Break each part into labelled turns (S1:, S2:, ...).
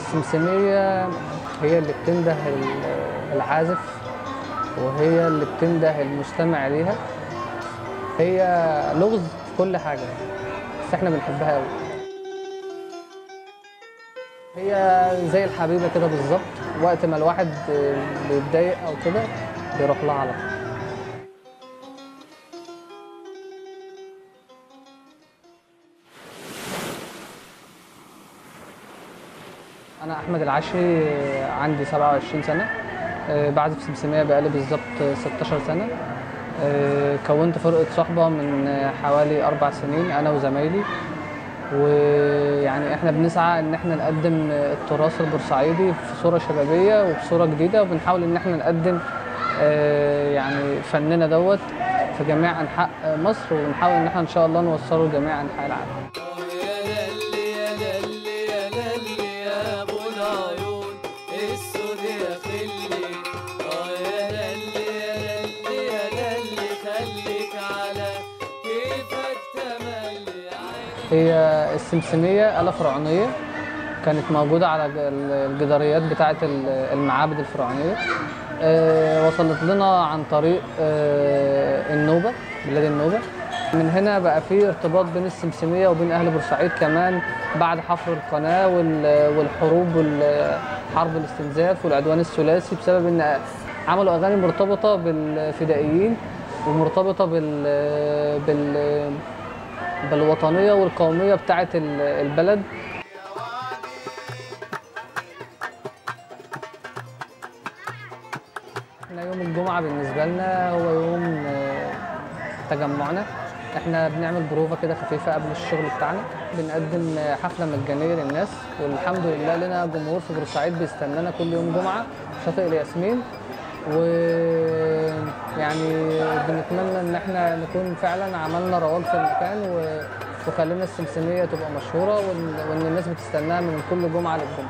S1: السمسمية هي اللي بتنده ال- العازف وهي اللي بتنده المستمع ليها هي لغز في كل حاجة بس احنا بنحبها قوي هي زي الحبيبة كده بالظبط وقت ما الواحد بيتضايق أو كده بيروح لها على طول أنا أحمد العشري عندي 27 سنة آه، بعزف سمسمية بقالي بالظبط 16 سنة آه، كونت فرقة صحبة من آه، حوالي أربع سنين أنا وزمايلي ويعني احنا بنسعى ان احنا نقدم التراث البورسعيدي في صورة شبابية وبصورة جديدة وبنحاول ان احنا نقدم آه، يعني فننا دوت في جميع انحاء مصر وبنحاول ان احنا ان شاء الله نوصله لجميع انحاء العالم
S2: يا للي يا للي يا للي يا ابو العيون السود يا خلي اه يا للي يا للي يا للي خليك على كيفك تملي عيني
S1: هي السمسمية آلة فرعونية كانت موجودة على ج- الجداريات بتاعة ال- المعابد الفرعونية آه، وصلت لنا عن طريق آه، النوبة بلاد النوبة من هنا بقى في ارتباط بين السمسمية وبين أهل بورسعيد كمان بعد حفر القناة وال- والحروب وحرب الاستنزاف والعدوان الثلاثي بسبب إن عملوا أغاني مرتبطة بالفدائيين ومرتبطة بال بال بالوطنيه والقوميه بتاعه ال- البلد احنا يوم الجمعه بالنسبه لنا هو يوم آه، تجمعنا احنا بنعمل بروفه كده خفيفه قبل الشغل بتاعنا بنقدم آه، حفله مجانيه للناس والحمد لله لنا جمهور في بورسعيد بيستنانا كل يوم جمعه في شاطئ الياسمين ويعني بنتمنى ان احنا نكون فعلا عملنا رواج في المكان و... وخلينا السمسميه تبقى مشهوره وان, وإن الناس بتستناها من كل جمعه للجمعه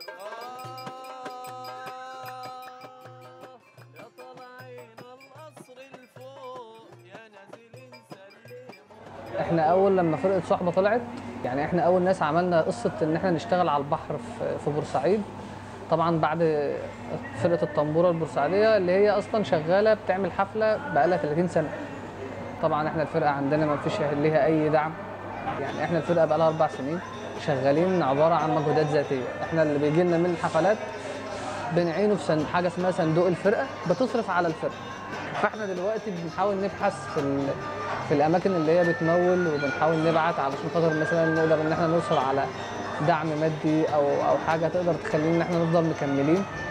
S2: يا طالعين القصر الفوق يا نازلين سلموا
S1: احنا اول لما فرقه صحبه طلعت يعني احنا اول ناس عملنا قصه ان احنا نشتغل على البحر في في بورسعيد طبعا بعد فرقه الطنبوره البورسعيديه اللي هي اصلا شغاله بتعمل حفله بقالها 30 سنه طبعا احنا الفرقه عندنا ما فيش ليها اي دعم يعني احنا الفرقه بقالها اربع سنين شغالين عباره عن مجهودات ذاتيه احنا اللي بيجي لنا من الحفلات بنعينه في سن- حاجه اسمها صندوق الفرقه بتصرف على الفرقه فاحنا دلوقتي بنحاول نبحث في ال... في الاماكن اللي هي بتمول وبنحاول نبعت علشان خاطر مثلا نقدر ان احنا نوصل على دعم مادي او او حاجه تقدر تخلينا ان احنا نفضل مكملين